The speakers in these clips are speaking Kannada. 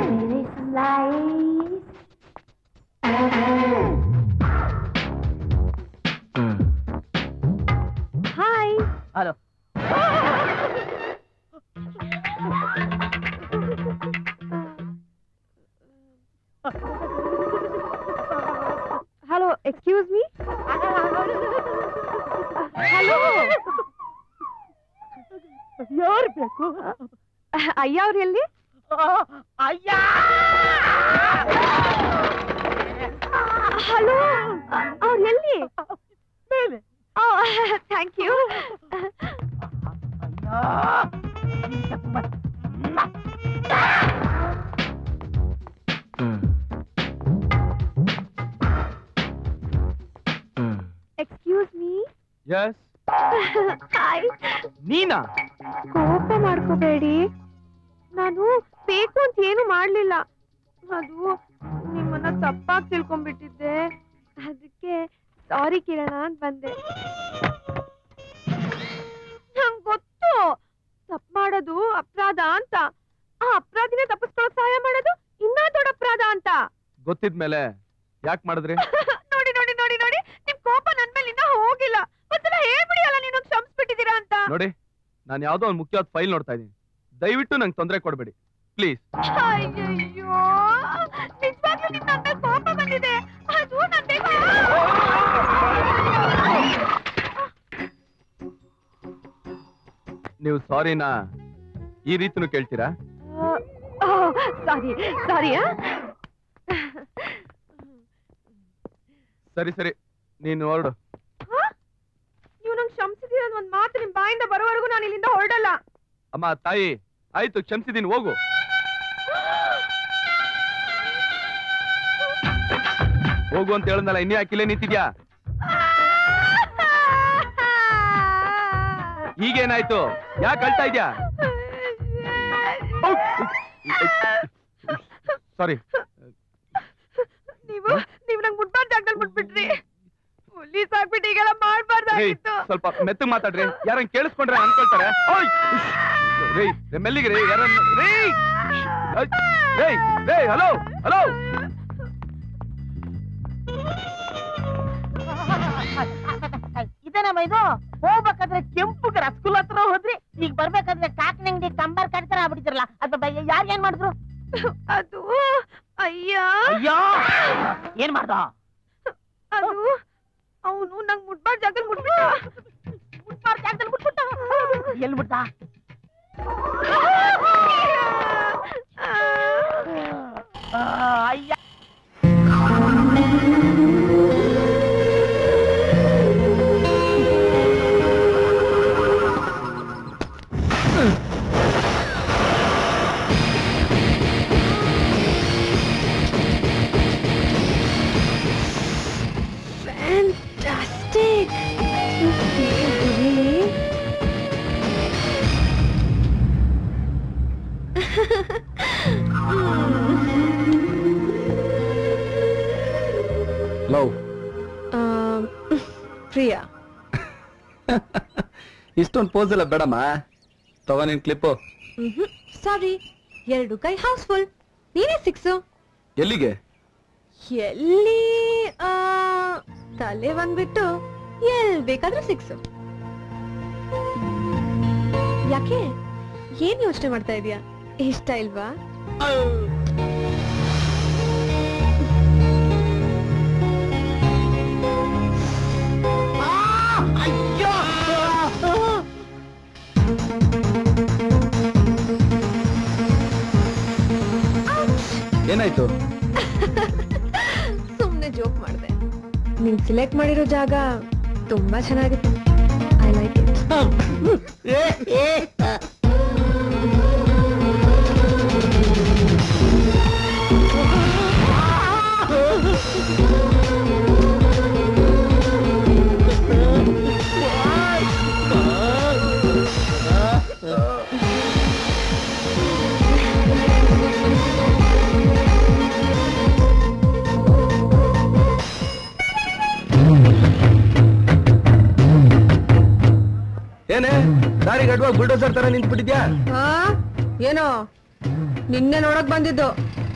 There is some lies. Hi hello hello excuse me hello ಯಾರು ಬೇಕು ಅಯ್ಯ ಅವ್ರು ಎಲ್ಲಿ ಅಯ್ಯ ಹಲೋ ಅವ್ರು ಎಲ್ಲಿ ಮೇಲೆ thank you excuse me yes hi ನೀನಾ ಕೋಪ ಮಾಡ್ಕೋಬೇಡಿ ನಾನು ಬೇಕು ಅಂತ ಏನು ಮಾಡ್ಲಿಲ್ಲ ಅದು ನಿಮ್ಮನ್ನ ತಪ್ಪಾಗಿ ತಿಳ್ಕೊಂಡ್ಬಿಟ್ಟಿದ್ದೆ ಅದಕ್ಕೆ ಸಾರಿ ಕಿರಣ ಅಂತ ಬಂದೆ ನಂಗ್ ಗೊತ್ತು ತಪ್ಪು ಮಾಡೋದು ಅಪರಾಧ ಅಂತ ಆ ಅಪರಾಧಿನೇ ತಪ್ಪಿಸ್ಕೊಳಕ್ ಸಹಾಯ ಮಾಡೋದು ಇನ್ನೂ ದೊಡ್ಡ ಅಪರಾಧ ಅಂತ ಗೊತ್ತಿದ್ಮೇಲೆ ಯಾಕೆ ಮಾಡಿದ್ರಿ ನೋಡಿ ನೋಡಿ ನೋಡಿ ನೋಡಿ ನಿಮ್ ಕೋಪ ನನ್ ಮೇಲೆ ಇನ್ನೂ ಹೋಗಿಲ್ಲ ಒಂದ್ಸಲ ಹೇಳ್ಬಿಡಿ ಅಲ್ಲ ನೀನು ಕ್ಷಮಿಸ್ಬಿಟ್ಟಿದ್ದೀರಾ ಅಂತ ನೋಡಿ ನಾನು ಯಾವ್ದೋ ಒಂದು ಮುಖ್ಯವಾದ ಫೈಲ್ ನೋಡ್ತಾ ಇದ್ದೀನಿ ದಯವಿಟ್ಟು ನಂಗೆ ತೊಂದರೆ ಕೊಡಬೇಡಿ ಪ್ಲೀಸ್ ಅಯ್ಯಯ್ಯೋ ನಿಜವಾಗ್ಲೂ ನಿಮ್ ನನ್ನ ಮೇಲೆ ಕೋಪ ಬಂದಿದೆ ಅದು ನನ್ ಬೇಗ ನೀವು ಸಾರಿನಾ ಈ ರೀತಿನೂ ಕೇಳ್ತೀರಾ ಸಾರಿ ಸಾರಿ ಸರಿ ಸರಿ ನೀನು ಹೊರಡು ನೀವು ನಂಗೆ ಕ್ಷಮಿಸಿದಿರೋದು ಒಂದ್ ಮಾತು ನಿಮ್ ಬಾಯಿಂದ ಬರೋವರೆಗೂ ನಾನು ಇಲ್ಲಿಂದ ಹೊರಡಲ್ಲ ಅಮ್ಮ ತಾಯಿ ಆಯ್ತು ಕ್ಷಮಿಸಿದ್ದೀನಿ ಹೋಗು ಹೋಗು ಅಂತ ಹೇಳದ್ನಲ್ಲ ಇನ್ನೂ ಯಾಕಿಲ್ಲೇ ನಿಂತಿದ್ಯಾ ಈಗೇನಾಯ್ತು ಯಾಕೆ ಅಳ್ತಾ ಇದ್ಯಾ ಸಾರಿ ನೀವು ನೀವು ನಂಗೆ ಮುಟ್ಬಾರ್ದು ಜಾಗದಲ್ಲಿ ಮುಟ್ಬಿಟ್ರಿ ಪೊಲೀಸ್ ಆಗ್ಬಿಟ್ಟು ಈಗೆಲ್ಲ ರೇ ಮಾಡ್ಬಾರ್ದಾಗಿತ್ತು ಸ್ವಲ್ಪ ಮೆತ್ತಗ್ ಮಾತಾಡ್ರಿ ಯಾರನ್ನ ಕೇಳಿಸ್ಕೊಂಡ್ರೆ ಅನ್ಕೊಳ್ತಾರೆ ಓಯ್! ರೇ ರೇ, ಮೆಲ್ಲಿಗೆ ರೀ ಯಾರನ್ನ ರೇ ರೇ ರೇ ಹಲೋ ಹಲೋ ಇದೇನಮ್ಮ ಇದು ಹೋಗ್ಬೇಕಾದ್ರೆ ಕೆಂಪು ರಸಗುಲ್ಲ ಹತ್ರ ಹೋದ್ರಿ ಈಗ ಬರ್ಬೇಕಾದ್ರೆ ಕಾಕನಂಗಡಿ ಕಂಬಾರ್ ಕಟ್ತಾರ ಆಗ್ಬಿಟ್ಟಿದ್ರಲ್ಲ ಅದ್ರ ಯಾರು ಏನ್ ಮಾಡಿದ್ರು ಅದು ಅಯ್ಯ ಅಯ್ಯೋ ಏನ್ ಮಾಡ್ದ ಅದು ಅವನು ನಂಗ್ ಮುಟ್ಬಾರ್ದು ಜಾಗದಲ್ಲಿ ಮುಟ್ಬಿಟ್ಟ ಮುಟ್ಬಾರ್ದು ಜಾಗದಲ್ಲಿ ಮುಟ್ಬಿಟ್ಟ ಎಲ್ಲಿ ಬಿಟ್ಟ ಅಯ್ಯ Fantastic! ಲವ್ ಪ್ರಿಯಾ ಇಷ್ಟೊಂದು ಪೋಸ್ ಎಲ್ಲ ಬೇಡಮ್ಮ ತಗೋ ನಿನ್ ಕ್ಲಿಪ್ಪು ಸಾರಿ ಎರಡು ಕೈ ಹೌಸ್ಫುಲ್ ನೀನೇ ಸಿಕ್ಸು ಎಲ್ಲಿಗೆ ಎಲ್ಲಿ ಆ, ತಲೆ ಬಂದ್ಬಿಟ್ಟು ಎಲ್ ಬೇಕಾದ್ರೂ ಸಿಕ್ಸು ಯಾಕೆ ಏನ್ ಯೋಚನೆ ಮಾಡ್ತಾ ಇದೀಯಾ ಇಷ್ಟ ಇಲ್ವಾ ಏನಾಯ್ತು ಸುಮ್ನೆ ಜೋಕ್ ಮಾಡಿದೆ ನೀನ್ ಸೆಲೆಕ್ಟ್ ಮಾಡಿರೋ ಜಾಗ ತುಂಬಾ ಚೆನ್ನಾಗಿತ್ತು ಐ ಲೈಕ್ ಇಟ್ ಏನೇ ದಾರಿಗೆ ಅಡ್ವಾಗ ಬುಲ್ಡೋಸರ್ ತರ ನಿಂತ್ಬಿಟ್ಟಿದ್ಯಾ ಹಾ ಏನೋ ನಿನ್ನೆ ನೋಡಕ್ ಬಂದಿದ್ದು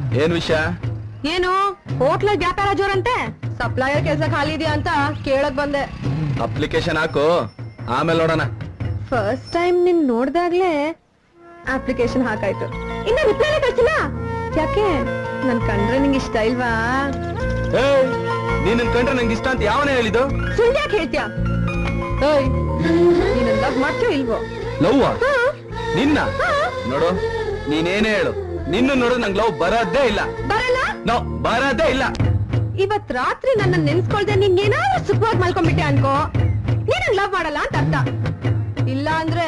ಏನ್ ವಿಷಯ ಏನು ಹೋಟ್ಲ ವ್ಯಾಪಾರ ಜೋರಂತೆ ಸಪ್ಲೈಯರ್ ಕೆಲಸ ಖಾಲಿ ಇದೆಯಾ ಅಂತ ಕೇಳಕ್ ಬಂದೆ ಅಪ್ಲಿಕೇಶನ್ ಹಾಕು ಆಮೇಲೆ ನೋಡೋಣ ಫಸ್ಟ್ ಟೈಮ್ ನಿನ್ ನೋಡ್ದಾಗ್ಲೇ ಅಪ್ಲಿಕೇಶನ್ ಹಾಕಾಯ್ತು ಇನ್ನ ರಿಪ್ಲೈನೇ ಕಳ್ಸಿಲ್ಲ ಯಾಕೆ ನನ್ ಕಂಡ್ರೆ ನಿಂಗೆ ಇಷ್ಟ ಇಲ್ವಾ ಏಯ್ ನೀನ್ ಕಂಡ್ರೆ ನಂಗೆ ಇಷ್ಟ ಅಂತ ಯಾವನೇ ಹೇಳಿದ್ದು ಸುಳ್ಳು ಯಾಕೆ ಹೇಳ್ತೀಯ ಏಯ್ ನೀನ್ ಲವ್ ಮಾಡ್ತೀಯೋ ಇಲ್ವೋ ಲವ್ವ ಹಾ? ನಿನ್ನ ಹಾ? ನೋಡು ನೀನೇನೇ ಹೇಳು ನಿನ್ನ ನೋಡು ನಂಗೆ ಲವ್ ಬರೋದೇ ಇಲ್ಲ ಬರಲ್ಲ ನೋ ಬರೋದೇ ಇಲ್ಲ ಇವತ್ ರಾತ್ರಿ ನನ್ನ ನೆನ್ಸ್ಕೊಳ್ದೆ ನಿನ್ ಏನಾದ್ರೂ ಸುಖವಾಗಿ ಮಲ್ಕೊಂಡ್ಬಿಟ್ಟೆ ಅನ್ಕೋ ನೀನ್ ಲವ್ ಮಾಡಲ್ಲ ಅಂತ ಅರ್ಥ ಇಲ್ಲ ಅಂದ್ರೆ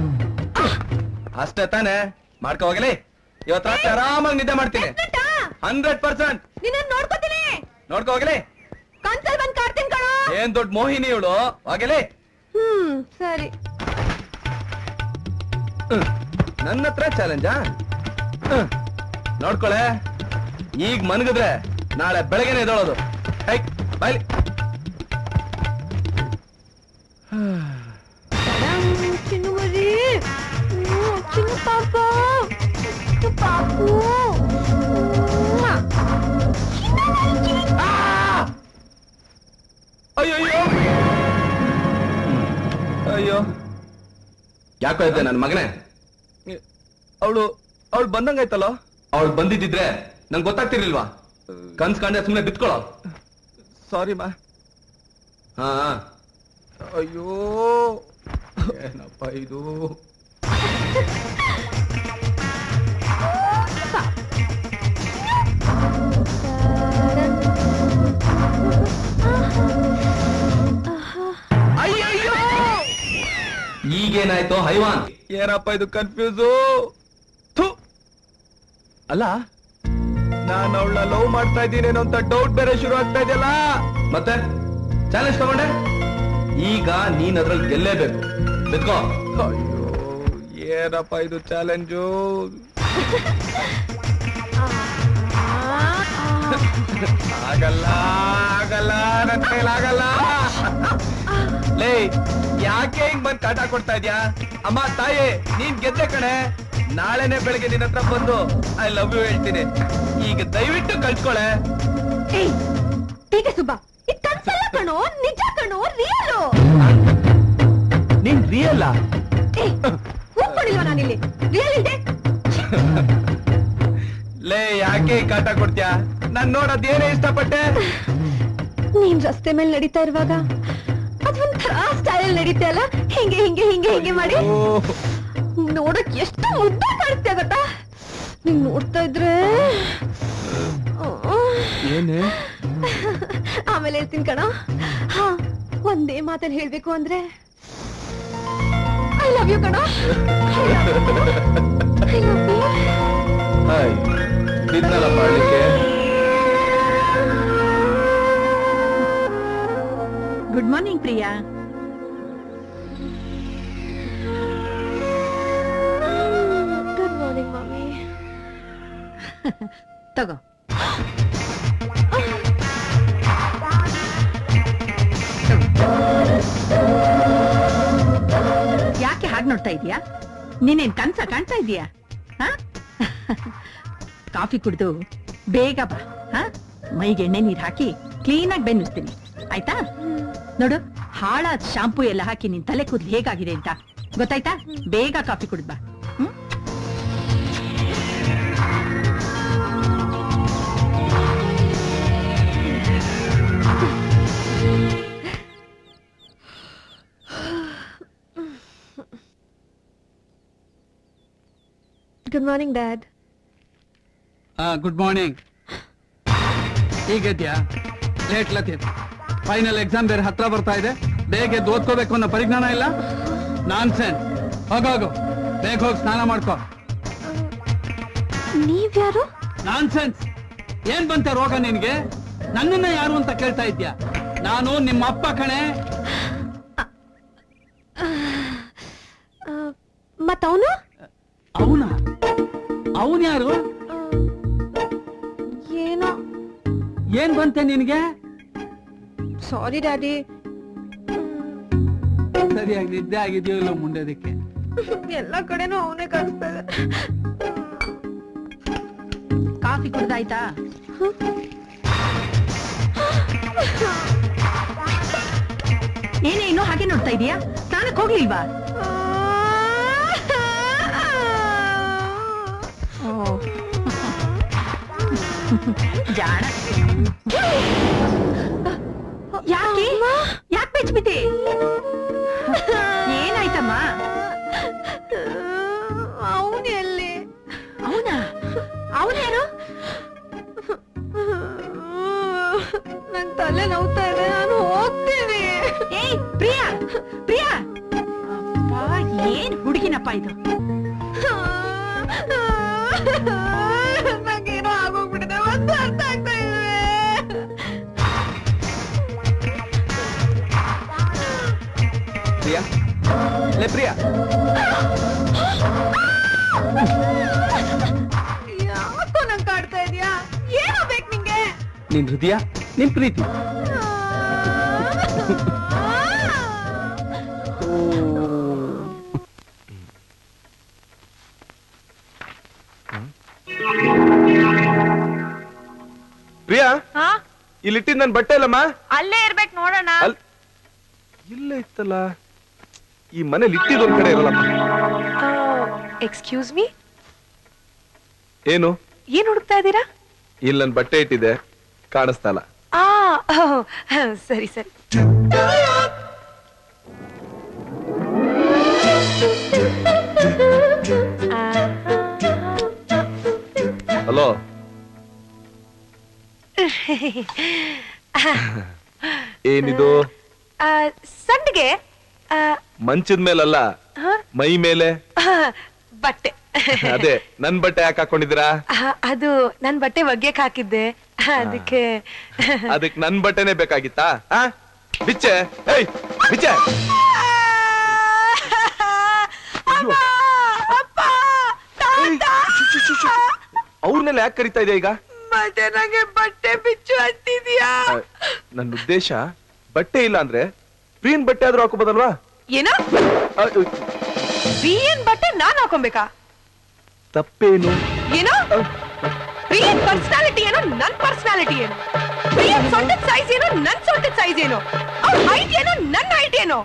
ಅಷ್ಟೇ ತಾನೇ ಮಾಡ್ಕೊ ಹೋಗಲಿ ಇವತ್ ರಾತ್ರಿ ಆರಾಮಾಗಿ ನಿದ್ದೆ ಮಾಡ್ತೀನಿ ಹಂಡ್ರೆಡ್ ಪರ್ಸೆಂಟ್ ನಿನ್ನ ನೋಡ್ಕೋತೀನಿ ನೋಡ್ಕೊ ಹೋಗಲಿ ಕನ್ಸಲ್ ಬಂದ್ ಕಾಡ್ತೀನಿ ಕಣೋ ಏನ್ ದೊಡ್ಡ ಮೋಹಿನಿ ಇವಳು ಹೋಗಲಿ ಹ್ಮ್ ಸರಿ ನನ್ನ ಹತ್ರ ಚಾಲೆಂಜಾ ನೋಡ್ಕೊಳೆ ಈಗ ಮನ್ಗಿದ್ರೆ ನಾಳೆ ಬೆಳಗ್ಗೆನೆ ಎದ್ದೋಳೋದು ಹೈ ಬಾಯ್ಲಿ ಚಿನ್ನು ಮರಿ ಚಿನ್ನು ಪಾಪ ಚಿನ್ನು ಪಾಪು ಅಯ್ಯೋ ಅಯ್ಯೋ ಯಾಕೋ ಇದ್ದೆ ನನ್ನ ಮಗನೇ ಅವಳು ಅವಳು ಬಂದಂಗಾಯ್ತಲ್ಲ ಅವಳು ಬಂದಿದ್ದಿದ್ರೆ ನಂಗೆ ಗೊತ್ತಾಗ್ತಿರ್ಲಿಲ್ವಾ ಕನ್ಸ್ ಕಂಡ್ರೆ ಸುಮ್ಮನೆ ಬಿತ್ಕೊಳ್ಳೋ ಸಾರಿ ಮಾ ಹಾ ಅಯ್ಯೋ ಏನಪ್ಪ ಇದು ಅಯ್ಯಯ್ಯೋ ಈಗೇನಾಯ್ತು ಹೈವಾನ್ ಏನಪ್ಪ ಇದು ಕನ್ಫ್ಯೂಸು ಅಲ್ಲ ನಾನು ಅವಳ ಲವ್ ಮಾಡ್ತಾ ಇದ್ದೀನೇನೋ ಅಂತ ಡೌಟ್ ಬೇರೆ ಶುರು ಆಗ್ತಾ ಇದೆಯಲ್ಲ ಮತ್ತೆ ಚಾಲೆಂಜ್ ತಗೊಂಡೆ ಈಗ ನೀನ್ ಅದ್ರಲ್ಲಿ ಗೆಲ್ಲೇಬೇಕು ಬಿತ್ಕೋ ಅಯ್ಯೋ ಏನಪ್ಪ ಇದು ಚಾಲೆಂಜು ಆಗಲ್ಲ ಆಗಲ್ಲ ನನ್ ಕೈಲಾಗಲ್ಲ ಲೇ ಯಾಕೆ ಹಿಂಗ್ ಬಂದ್ ಕಾಟ ಕೊಡ್ತಾ ಇದ್ಯಾ ಅಮ್ಮ ತಾಯಿ ನೀನ್ ಗೆದ್ದೆ ಕಣೆ ನಾಳೆನೆ ಬೆಳಗ್ಗೆ ನಿನ್ನ ಹತ್ರ ಬಂದು ಐ ಲವ್ ಯು ಹೇಳ್ತೀನಿ ಈಗ ದಯವಿಟ್ಟು ಕಳ್ಸ್ಕೊಳೆ ಏಯ್ ಟೀಕೆ ಸುಬ್ಬ ಇದು ಕನ್ಸಲ್ಲ ಕಣೋ ನಿಜ ಕಣೋ ರಿಯಲು ನೀನ್ ರಿಯಲ್ಲ ಏಯ್ ಒಪ್ಕೊಂಡಿಲ್ವ ನಾನಿಲ್ಲಿ ರಿಯಲ್ ಇದೆ ಲೇ ಯಾಕೆ ಹಿಂಗ್ ಕಾಟ ಕೊಡ್ತೀಯಾ ನಾನ್ ನೋಡೋದೇನೇ ಇಷ್ಟಪಟ್ಟೆ ನೀನ್ ರಸ್ತೆ ಮೇಲೆ ನಡೀತಾ ಇರುವಾಗ ಅದೊಂಥರ ಸ್ಟೈಲ್ ನಡೀತೆ ಅಲ್ಲ ಹಿಂಗೆ ಹಿಂಗೆ ಹಿಂಗೆ ಹಿಂಗೆ ಮಾಡಿ ಓ, ನೋಡಕ್ ಎಷ್ಟು ಮುದ್ದ ಕಾಣಿಸ್ತಾ ಗೊತ್ತಾ ನೀನ್ ನೋಡ್ತಾ ಇದ್ರೆ ಏನೇ ಆಮೇಲೆ ಹೇಳ್ತೀನಿ ಕಣ ಹಾ ಒಂದೇ ಮಾತಲ್ಲಿ ಹೇಳ್ಬೇಕು ಅಂದ್ರೆ ಐ ಲವ್ ಯು ಕಣ ಐ ಲವ್ ಯು ಹಾಯ್ ಬಿದ್ನಲ್ಲ ಮಾಡ್ಲಿಕ್ಕೆ good morning Priya good morning mummy ತಗೋ ಯಾಕೆ ಹಾಗೆ ನೋಡ್ತಾ ಇದೀಯಾ ನೀನೇನ್ ಕನ್ಸ ಕಾಣ್ತಾ ಇದೀಯಾ ಹಾ? ಕಾಫಿ ಕುಡ್ದು ಬೇಗ ಬಾ ಹಾ? ಮೈಗೆ ಎಣ್ಣೆ ನೀರ್ ಹಾಕಿ ಕ್ಲೀನಾಗಿ ಬೆನ್ನಿಸ್ತೀನಿ ಆಯ್ತಾ ನೋಡು ಹಾಳಾದ ಶಾಂಪೂ ಎಲ್ಲ ಹಾಕಿ ನಿನ್ ತಲೆ ಕೂದ್ಲು ಹೇಗಾಗಿದೆ ಅಂತ ಗೊತ್ತಾಯ್ತಾ ಬೇಗ ಕಾಫಿ ಕುಡ್ದು ಬಾ hmm good morning dad good morning ಹೇಗಿದ್ಯಾ ಲೇಟ್ ಲತೀಫ್ ಫೈನಲ್ ಎಕ್ಸಾಮ್ ಬೇರೆ ಹತ್ರ ಬರ್ತಾ ಇದೆ ಬೇಗ ಎದ್ದು ಓದ್ಕೋಬೇಕು ಅನ್ನೋ ಪರಿಜ್ಞಾನ ಇಲ್ಲ ನಾನ್ ಸೆನ್ಸ್ ಹೋಗೋಗು ಬೇಗ ಹೋಗಿ ಸ್ನಾನ ಮಾಡ್ಕೋ ನೀವ್ಯಾರು ನಾನ್ ಸೆನ್ಸ್ ಏನ್ ಬಂತೆ ರೋಗ ನಿನ್ಗೆ ನನ್ನನ್ನ ಯಾರು ಅಂತ ಕೇಳ್ತಾ ಇದ್ಯಾ ನಾನು ನಿಮ್ಮ ಅಪ್ಪ ಕಣೆ ಮತ್ತವನು ಅವನ ಅವನ್ ಯಾರು ಏನೋ ಏನ್ ಬಂತೆ ನಿನ್ಗೆ ಸಾರಿ ಡ್ಯಾಡಿ ಸರಿಯಾಗಿ ನಿದ್ದೆ ಆಗಿದೆಯೋ ಇಲ್ಲೋ ಮುಂಡೆದಕ್ಕೆ ಎಲ್ಲ ಕಡೆನೂ ಅವನೇ ಕಾಣಿಸ್ತಾ ಇದೆ ಕಾಫಿ ಕಾಫಿ ಕುಡ್ದಾಯ್ತಾ ಏನೇ ಇನ್ನೂ ಹಾಗೆ ನೋಡ್ತಾ ಇದೀಯಾ ಸ್ನಾನಕ್ಕೆ ಹೋಗ್ಲಿಲ್ವಾ ಓ. ಜಾಣ ಯಾಕೆ ಯಾಕೆ ಬೆಚ್ಬಿಟ್ಟೆ ಏನಾಯ್ತಮ್ಮ ಅವನು ಎಲ್ಲಿ ಅವನಾ ಅವನ್ಯಾರು ನನ್ ತಲೆ ನೋವ್ತಾ ಇದೆ ನಾನು ಹೋಗ್ತೀನಿ ಏಯ್ ಪ್ರಿಯಾ ಪ್ರಿಯಾ ಅಪ್ಪ ಏನ್ ಹುಡುಗಿನಪ್ಪ ಇದು ನಂಗೇನೋ ಆಗೋಗ್ಬಿಟ್ಟಿದೆ ಒಂದು ಅರ್ಥ ಆಗ್ತಾ ಇಲ್ವೇ ಪ್ರಿಯಾ ಲೇ ಪ್ರಿಯಾ ಯಾಕೋ ನಂಗೆ ಕಾಡ್ತಾ ಇದೀಯಾ ಏನೋ ಬೇಕು ನಿಂಗೆ ನಿನ್ ಹೃದಯ ನಿನ್ ಪ್ರೀತಿ ಪ್ರಿಯಾ ಇಲ್ಲಿ ಇಟ್ಟಿದ್ ನನ್ ಬಟ್ಟೆ ಇಲ್ಲಮ್ಮ ಅಲ್ಲೇ ಇರ್ಬೇಕು ನೋಡೋಣ ಅಲ್ ಇಲ್ಲ ಇತ್ತಲ್ಲ ಈ ಮನೇಲಿ ಇಟ್ಟಿದ್ ಒಂದ್ ಕಡೆ ಇರಲ್ಲಮ್ಮ ಎಕ್ಸ್ಕ್ಯೂಸ್ ಮೀ ಏನು ಏನ್ ಹುಡುಕ್ತಾ ಇದ್ದೀರಾ ಇಲ್ಲಿ ನನ್ ಬಟ್ಟೆ ಇಟ್ಟಿದೆ ಕಾಣಿಸ್ತಾ ಇಲ್ಲ ಆ ಓಹ್, ಸರಿ ಸರಿ ಹಲೋ ಏನಿದು ಆ, ಸಂಡ್ಗೆ ಆ, ಮಂಚದ ಮೇಲಲ್ಲ ಹ? ಮೈ ಮೇಲೆ ಬಟ್ಟೆ ಅದೇ ನನ್ ಬಟ್ಟೆ ಯಾಕೆ ಹಾಕೊಂಡಿದ್ದೀರಾ ಆ, ಅದು ನನ್ ಬಟ್ಟೆ ಒಗ್ಯಕ್ ಹಾಕಿದ್ದೆ ಅದಕ್ಕೆ ಅದಕ್ ನನ್ ಬಟ್ಟೆನೆ ಬೇಕಾಗಿತ್ತಾ ಆ ಬಿಚ್ಚೆ ಏಯ್ ಬಿಚ್ಚೆ ಅವ್ರನ್ನೆಲ್ಲ ಯಾಕೆ ಕರಿತಾ ಇದೆಯಾ ಈಗ ಮತ್ತೆ ನಂಗೆ ಬಟ್ಟೆ ಬಿಚ್ಚು ಅಂತಿದ್ಯಾ ಆ, ನನ್ನ ಉದ್ದೇಶ ಬಟ್ಟೆ ಇಲ್ಲ ಅಂದ್ರೆ ಪ್ರೀನ್ ಬಟ್ಟೆ ಆದ್ರೂ ಹಾಕೋಬೋದಲ್ವಾ ಏನೋ ಆ, ಪ್ರಿಯನ್ ಬಟ್ಟೆ ನಾನ್ ಹಾಕೊಬೇಕಾ ತಪ್ಪೇನು ಏನೋ ಪ್ರಿಯನ್ ಪರ್ಸನಾಲಿಟಿ ಏನೋ ನನ್ ಪರ್ಸನಾಲಿಟಿ ಏನು ಪ್ರಿಯನ್ ಸೊಂಟದ ಸೈಜ್ ಏನೋ ನನ್ ಸೊಂಟದ ಸೈಜ್ ಏನೋ ಅವ್ರ ಹೈಟ್ ಏನೋ ನನ್ ಹೈಟ್ ಏನೋ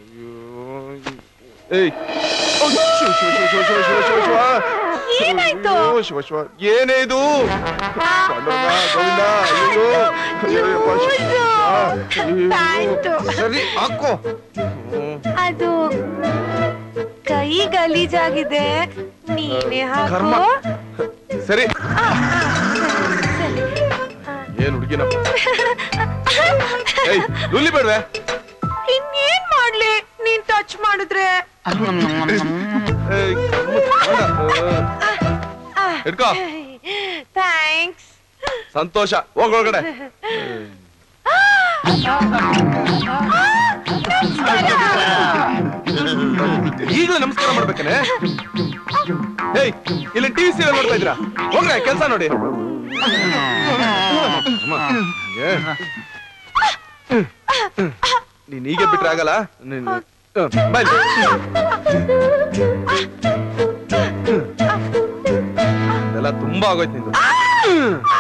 ಏಯ್ ಓ, ಶಿವ, ಶಿವ, ಶಿವ, ಶಿವ, ಶಿವ, ಶಿವ, ಶಿವ. ಏನಾಯ್ತು? ಅಯ್ಯೋ, ಶಿವ ಶಿವ ಏನೇ ಇದು ಪಾಂಡುರಂಗ, ಗೋವಿಂದ ಅಯ್ಯೋ ಅಯ್ಯಪ್ಪ, ಶಿವ, ಶಿವ. ಅಯ್ಯೋ. ಪ್ಯಾಂಟು. ಸರಿ ಹಾಕೋ ಅದು ಕೈ ಗಲೀಜಾಗಿದೆ ನೀನೇ ಕರ್ಮ ಹಾಕು ಸರಿ ಆ, ಸರಿ. ಏನ್ ಹುಡುಗಿನಪ್ಪ ಏಯ್ ಲುಲ್ಲಿ ಬೇಡ್ವೆ ಇನ್ನೇನ್ ಮಾಡ್ಲಿ ನೀನ್ ಟಚ್ ಮಾಡಿದ್ರೆ ಏಯ್, ಹಿಡ್ಕೋ ಥ್ಯಾಂಕ್ಸ್ ಸಂತೋಷ ಹೋಗ್ ಒಳಗಡೆ ಈಗಲೂ ನಮಸ್ಕಾರ ಮಾಡ್ಬೇಕನೆ ಏಯ್ ಇಲ್ಲಿ ಟಿವಿ ಸೀರಿಯಲ್ ನೋಡ್ತಾ ಇದ್ದೀರಾ ಹೋಗ್ರೆ ಕೆಲಸ ನೋಡಿ ಅಮ್ಮ, ಏ. ನೀನ್ ಹೀಗೆ ಬಿಟ್ರೆ ಆಗಲ್ಲ ನೀನ್ ಹ್ಮ್, ಬಾ ಇಲ್ಲಿ. ಇದೆಲ್ಲ ತುಂಬಾ ಆಗೋಯ್ತು ನಿಂದು